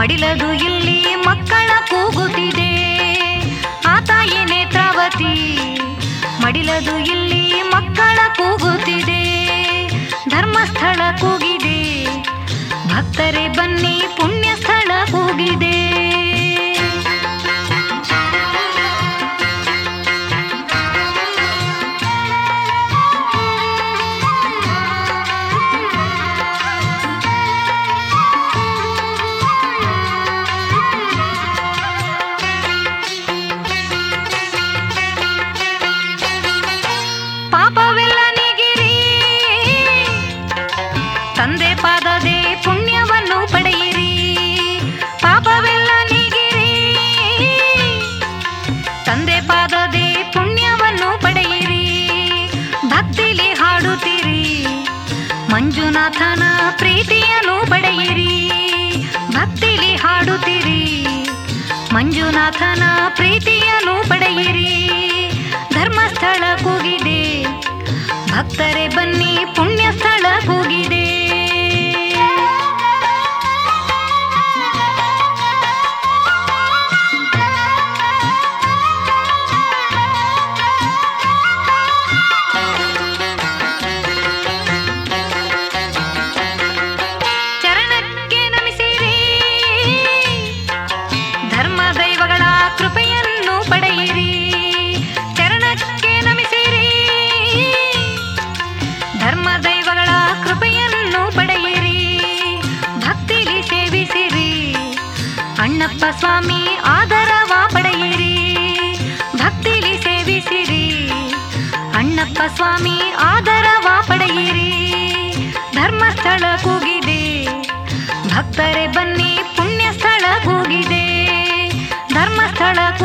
ಮಡಿಲದು ಇಲ್ಲಿ ಮಕ್ಕಳ ಕೂಗುತ್ತಿದೆ ಆ ತಾಯಿ ನೇತ್ರಾವತಿ ಮಡಿಲದು ಇಲ್ಲಿ ಮಕ್ಕಳ ಕೂಗುತ್ತಿದೆ ಧರ್ಮಸ್ಥಳ ಕೂಗಿದೆ ಭಕ್ತರೇ ಬನ್ನಿ ಪುಣ್ಯ ಸ್ಥಳ ಕೂಗಿದೆ ಪಾಪವೆಲ್ಲ ನೀಗಿರಿ ತಂದೆ ಪಾದದೆ ಪುಣ್ಯವನ್ನು ಪಡೆಯಿರಿ ಪಾಪವೆಲ್ಲ ನೀಗಿರಿ ತಂದೆ ಪಾದದೆ ಪುಣ್ಯವನ್ನು ಪಡೆಯಿರಿ ಭಕ್ತಿಲಿ ಹಾಡುತ್ತೀರಿ ಮಂಜುನಾಥನ ಪ್ರೀತಿಯನ್ನು ಪಡೆಯಿರಿ ಭಕ್ತಿಲಿ ಹಾಡುತ್ತೀರಿ ಮಂಜುನಾಥನ ಪ್ರೀತಿಯನ್ನು ಪಡೆಯಿರಿ ಧರ್ಮಸ್ಥಳ ಕೂಗಿದೆ ಭಕ್ತರೇ ಬನ್ನಿ ಪುಣ್ಯ ಸ್ಥಳ ಕೂಗಿದೆ ಚರಣಕ್ಕೆ ನಮಿಸಿರಿ ಧರ್ಮ ದೈವಗಳ ಕೃಪೆಯನ್ನು ಪಡೆಯಿರಿ ಚರಣಕ್ಕೆ ನಮಿಸಿರಿ ಧರ್ಮ ದೈವಗಳ ಕೃಪೆಯನ್ನು ಪಡೆಯಿರಿ ಭಕ್ತಿಲಿ ಸೇವಿಸಿರಿ ಅಣ್ಣಪ್ಪ ಸ್ವಾಮಿ ಆದರವ ಪಡೆಯಿರಿ ಭಕ್ತಿಲಿ ಸೇವಿಸಿರಿ ಅಣ್ಣಪ್ಪ ಸ್ವಾಮಿ ಆದರವ ಪಡೆಯಿರಿ ಧರ್ಮಸ್ಥಳ ಕೂಗಿದೆ ಭಕ್ತರೇ ಬನ್ನಿ ಪುಣ್ಯ ಸ್ಥಳ ಕೂಗಿದೆ ಧರ್ಮಸ್ಥಳ ಕೂಗಿದೆ